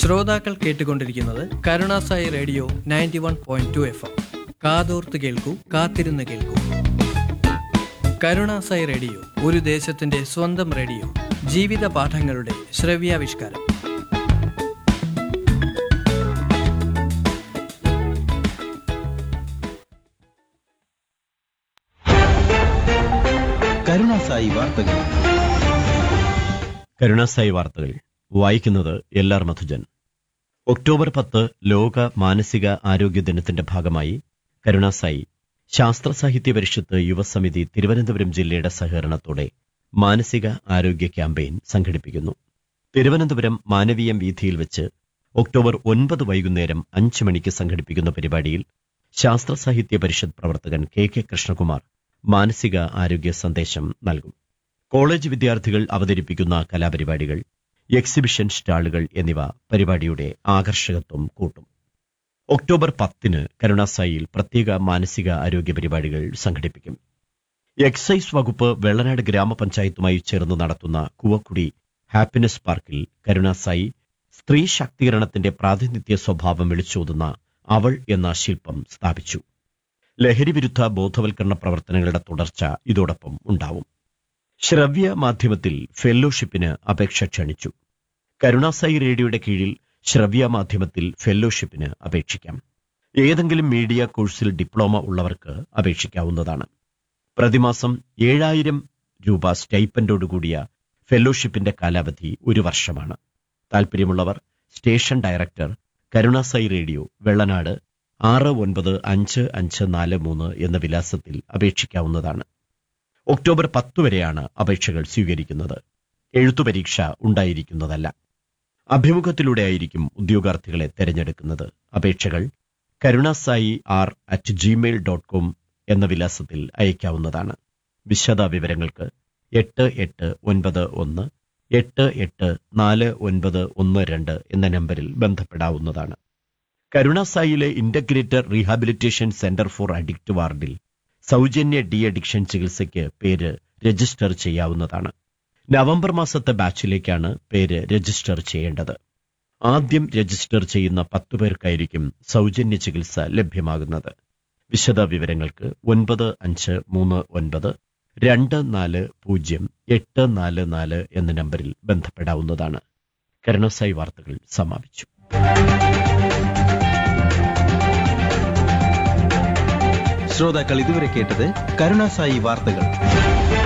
ശ്രോതാക്കൾ കേട്ടുകൊണ്ടിരിക്കുന്നത് Karunasai radio ninety one point two F M കാതോർത്ത് കേൾക്കൂ കാത്തിരുന്ന് കേൾക്കൂ കരുണാസായി റേഡിയോ ഒരു ദേശത്തിന്റെ സ്വന്തം റേഡിയോ ജീവിത പാഠങ്ങളുടെ ശ്രവ്യാവിഷ്കാരം കരുണാസായി വാർത്തകൾ കരുണാസായി വാർത്തകൾ വായിക്കുന്നത് എൽ ആർ മധുജൻ ഒക്ടോബർ പത്ത് ലോക മാനസിക ആരോഗ്യ ദിനത്തിന്റെ ഭാഗമായി കരുണാസായി ശാസ്ത്ര സാഹിത്യ പരിഷത്ത് യുവസമിതി തിരുവനന്തപുരം ജില്ലയുടെ സഹകരണത്തോടെ മാനസിക ആരോഗ്യ ക്യാമ്പയിൻ സംഘടിപ്പിക്കുന്നു തിരുവനന്തപുരം മാനവീയം വീഥിയിൽ വെച്ച് ഒക്ടോബർ ഒൻപത് വൈകുന്നേരം അഞ്ച് മണിക്ക് സംഘടിപ്പിക്കുന്ന പരിപാടിയിൽ ശാസ്ത്ര സാഹിത്യ പരിഷത്ത് പ്രവർത്തകൻ കെ കെ കൃഷ്ണകുമാർ മാനസിക ആരോഗ്യ സന്ദേശം നൽകും കോളേജ് വിദ്യാർത്ഥികൾ അവതരിപ്പിക്കുന്ന കലാപരിപാടികൾ എക്സിബിഷൻ സ്റ്റാളുകൾ എന്നിവ പരിപാടിയുടെ ആകർഷകത്വം കൂട്ടും ഒക്ടോബർ പത്തിന് കരുണാസായിയിൽ പ്രത്യേക മാനസിക ആരോഗ്യ പരിപാടികൾ സംഘടിപ്പിക്കും എക്സൈസ് വകുപ്പ് വെള്ളനാട് ഗ്രാമപഞ്ചായത്തുമായി ചേർന്ന് നടത്തുന്ന കുവക്കുടി ഹാപ്പിനെസ് പാർക്കിൽ കരുണാസായി സ്ത്രീ ശാക്തീകരണത്തിന്റെ പ്രാതിനിധ്യ സ്വഭാവം വിളിച്ചോതുന്ന അവൾ എന്ന ശില്പം സ്ഥാപിച്ചു ലഹരിവിരുദ്ധ ബോധവൽക്കരണ പ്രവർത്തനങ്ങളുടെ തുടർച്ച ഇതോടൊപ്പം ഉണ്ടാവും ശ്രവ്യ മാധ്യമത്തിൽ ഫെല്ലോഷിപ്പിന് അപേക്ഷ ക്ഷണിച്ചു കരുണാസായി റേഡിയോയുടെ കീഴിൽ ശ്രവ്യ മാധ്യമത്തിൽ ഫെല്ലോഷിപ്പിന് അപേക്ഷിക്കാം ഏതെങ്കിലും മീഡിയ കോഴ്സിൽ ഡിപ്ലോമ ഉള്ളവർക്ക് അപേക്ഷിക്കാവുന്നതാണ് പ്രതിമാസം ഏഴായിരം രൂപ സ്റ്റൈപ്പൻഡോടുകൂടിയ ഫെല്ലോഷിപ്പിന്റെ കാലാവധി ഒരു വർഷമാണ് താൽപ്പര്യമുള്ളവർ station director Karunasai radio Vellanad ആറ് ഒൻപത് അഞ്ച് അഞ്ച് നാല് മൂന്ന് എന്ന വിലാസത്തിൽ അപേക്ഷിക്കാവുന്നതാണ് ഒക്ടോബർ പത്ത് വരെയാണ് അപേക്ഷകൾ സ്വീകരിക്കുന്നത് എഴുത്തു പരീക്ഷ ഉണ്ടായിരിക്കുന്നതല്ല അഭിമുഖത്തിലൂടെ ആയിരിക്കും ഉദ്യോഗാർത്ഥികളെ തെരഞ്ഞെടുക്കുന്നത് അപേക്ഷകൾ Karunasai R at Gmail dot com എന്ന വിലാസത്തിൽ അയക്കാവുന്നതാണ് വിശദ വിവരങ്ങൾക്ക് എട്ട് എട്ട് ഒൻപത് ഒന്ന് എട്ട് എട്ട് നാല് ഒൻപത് ഒന്ന് രണ്ട് എന്ന നമ്പറിൽ ബന്ധപ്പെടാവുന്നതാണ് കരുണാസായിലെ integrated rehabilitation centre for addict വാർഡിൽ സൗജന്യ ഡി അഡിക്ഷൻ ചികിത്സയ്ക്ക് പേര് രജിസ്റ്റർ ചെയ്യാവുന്നതാണ് നവംബർ മാസത്തെ ബാച്ചിലേക്കാണ് പേര് രജിസ്റ്റർ ചെയ്യേണ്ടത് ആദ്യം രജിസ്റ്റർ ചെയ്യുന്ന പത്തു പേർക്കായിരിക്കും സൗജന്യ ചികിത്സ ലഭ്യമാകുന്നത് വിശദ വിവരങ്ങൾക്ക് ഒൻപത് അഞ്ച് മൂന്ന് ഒൻപത് രണ്ട് നാല് പൂജ്യം എട്ട് നാല് നാല് എന്ന നമ്പറിൽ ബന്ധപ്പെടാവുന്നതാണ് കരുണസായി വാർത്തകൾ സമാപിച്ചു ശ്രോതാക്കൾ ഇതുവരെ കേട്ടത് കരുണാസായി വാർത്തകൾ